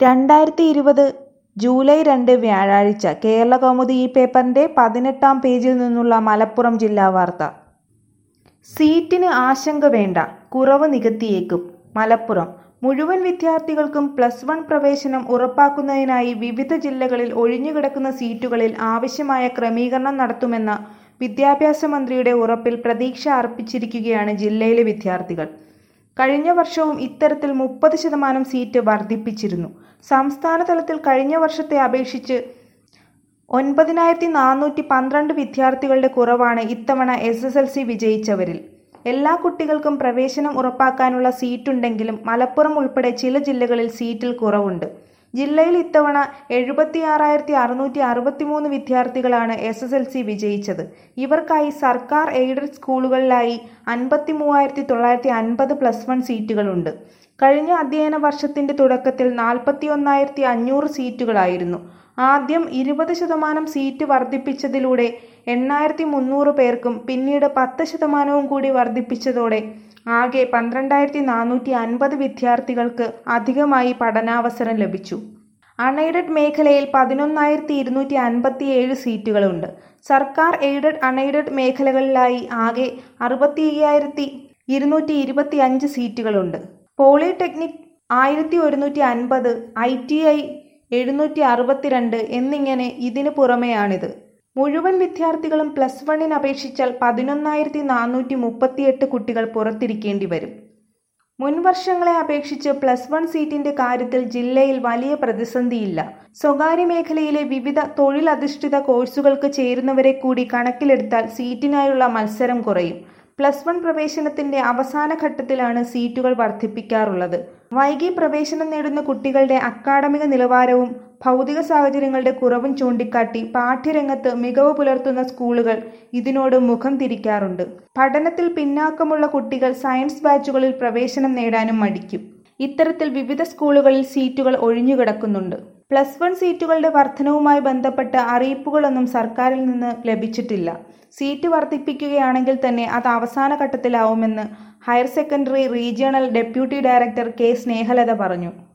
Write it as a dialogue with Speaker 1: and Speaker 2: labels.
Speaker 1: രണ്ടായിരത്തി ഇരുപത് ജൂലൈ രണ്ട് വ്യാഴാഴ്ച കേരളകൗമുദി ഈ പേപ്പറിന്റെ പതിനെട്ടാം പേജിൽ നിന്നുള്ള മലപ്പുറം ജില്ലാ വാർത്ത സീറ്റിന് ആശങ്ക വേണ്ട കുറവ് നികത്തിയേക്കും മലപ്പുറം മുഴുവൻ വിദ്യാർത്ഥികൾക്കും പ്ലസ് വൺ പ്രവേശനം ഉറപ്പാക്കുന്നതിനായി വിവിധ ജില്ലകളിൽ ഒഴിഞ്ഞുകിടക്കുന്ന സീറ്റുകളിൽ ആവശ്യമായ ക്രമീകരണം നടത്തുമെന്ന വിദ്യാഭ്യാസ മന്ത്രിയുടെ ഉറപ്പിൽ പ്രതീക്ഷ അർപ്പിച്ചിരിക്കുകയാണ് ജില്ലയിലെ വിദ്യാർത്ഥികൾ കഴിഞ്ഞ വർഷവും ഇത്തരത്തിൽ മുപ്പത് ശതമാനം സീറ്റ് വർദ്ധിപ്പിച്ചിരുന്നു സംസ്ഥാന തലത്തിൽ കഴിഞ്ഞ വർഷത്തെ അപേക്ഷിച്ച് ഒൻപതിനായിരത്തി നാനൂറ്റി പന്ത്രണ്ട് വിദ്യാർത്ഥികളുടെ കുറവാണ് ഇത്തവണ എസ് എസ് എൽ സി വിജയിച്ചവരിൽ എല്ലാ കുട്ടികൾക്കും പ്രവേശനം ഉറപ്പാക്കാനുള്ള സീറ്റുണ്ടെങ്കിലും മലപ്പുറം ഉൾപ്പെടെ ചില ജില്ലകളിൽ സീറ്റിൽ കുറവുണ്ട് ജില്ലയിൽ ഇത്തവണ എഴുപത്തിയാറായിരത്തി അറുന്നൂറ്റി അറുപത്തിമൂന്ന് വിദ്യാർത്ഥികളാണ് എസ് എസ് എൽ സി വിജയിച്ചത് ഇവർക്കായി സർക്കാർ എയ്ഡഡ് സ്കൂളുകളിലായി അൻപത്തി മൂവായിരത്തി തൊള്ളായിരത്തി അൻപത് പ്ലസ് വൺ സീറ്റുകളുണ്ട് കഴിഞ്ഞ അധ്യയന വർഷത്തിന്റെ തുടക്കത്തിൽ നാൽപ്പത്തി ഒന്നായിരത്തി അഞ്ഞൂറ് സീറ്റുകളായിരുന്നു ആദ്യം ഇരുപത് ശതമാനം സീറ്റ് വർദ്ധിപ്പിച്ചതിലൂടെ എണ്ണായിരത്തി മുന്നൂറ് പേർക്കും പിന്നീട് പത്ത് ശതമാനവും കൂടി വർദ്ധിപ്പിച്ചതോടെ ആകെ പന്ത്രണ്ടായിരത്തി നാനൂറ്റി അൻപത് വിദ്യാർത്ഥികൾക്ക് അധികമായി പഠനാവസരം ലഭിച്ചു അൺഎയ്ഡഡ് മേഖലയിൽ പതിനൊന്നായിരത്തി ഇരുന്നൂറ്റി അൻപത്തി ഏഴ് സീറ്റുകളുണ്ട് സർക്കാർ എയ്ഡഡ് അൺഎയ്ഡഡ് മേഖലകളിലായി ആകെ അറുപത്തി അയ്യായിരത്തി ഇരുന്നൂറ്റി ഇരുപത്തി അഞ്ച് സീറ്റുകളുണ്ട് പോളിടെക്നിക് ആയിരത്തി ഒരുന്നൂറ്റി അൻപത് ഐ ടി ഐ എഴുന്നൂറ്റി അറുപത്തിരണ്ട് എന്നിങ്ങനെ ഇതിനു പുറമെയാണിത് മുഴുവൻ വിദ്യാർത്ഥികളും പ്ലസ് വണ്ണിന് അപേക്ഷിച്ചാൽ പതിനൊന്നായിരത്തി നാനൂറ്റി മുപ്പത്തിയെട്ട് കുട്ടികൾ പുറത്തിരിക്കേണ്ടി വരും മുൻ വർഷങ്ങളെ അപേക്ഷിച്ച് പ്ലസ് വൺ സീറ്റിന്റെ കാര്യത്തിൽ ജില്ലയിൽ വലിയ പ്രതിസന്ധിയില്ല സ്വകാര്യ മേഖലയിലെ വിവിധ തൊഴിലധിഷ്ഠിത കോഴ്സുകൾക്ക് ചേരുന്നവരെ കൂടി കണക്കിലെടുത്താൽ സീറ്റിനായുള്ള മത്സരം കുറയും പ്ലസ് വൺ പ്രവേശനത്തിന്റെ അവസാന ഘട്ടത്തിലാണ് സീറ്റുകൾ വർദ്ധിപ്പിക്കാറുള്ളത് വൈകി പ്രവേശനം നേടുന്ന കുട്ടികളുടെ അക്കാഡമിക നിലവാരവും ഭൗതിക സാഹചര്യങ്ങളുടെ കുറവും ചൂണ്ടിക്കാട്ടി പാഠ്യരംഗത്ത് മികവ് പുലർത്തുന്ന സ്കൂളുകൾ ഇതിനോട് മുഖം തിരിക്കാറുണ്ട് പഠനത്തിൽ പിന്നാക്കമുള്ള കുട്ടികൾ സയൻസ് ബാച്ചുകളിൽ പ്രവേശനം നേടാനും മടിക്കും ഇത്തരത്തിൽ വിവിധ സ്കൂളുകളിൽ സീറ്റുകൾ ഒഴിഞ്ഞുകിടക്കുന്നുണ്ട് പ്ലസ് വൺ സീറ്റുകളുടെ വർധനവുമായി ബന്ധപ്പെട്ട അറിയിപ്പുകളൊന്നും സർക്കാരിൽ നിന്ന് ലഭിച്ചിട്ടില്ല സീറ്റ് വർദ്ധിപ്പിക്കുകയാണെങ്കിൽ തന്നെ അത് അവസാന ഘട്ടത്തിലാവുമെന്ന് higher secondary regional deputy director K Snehalatha പറഞ്ഞു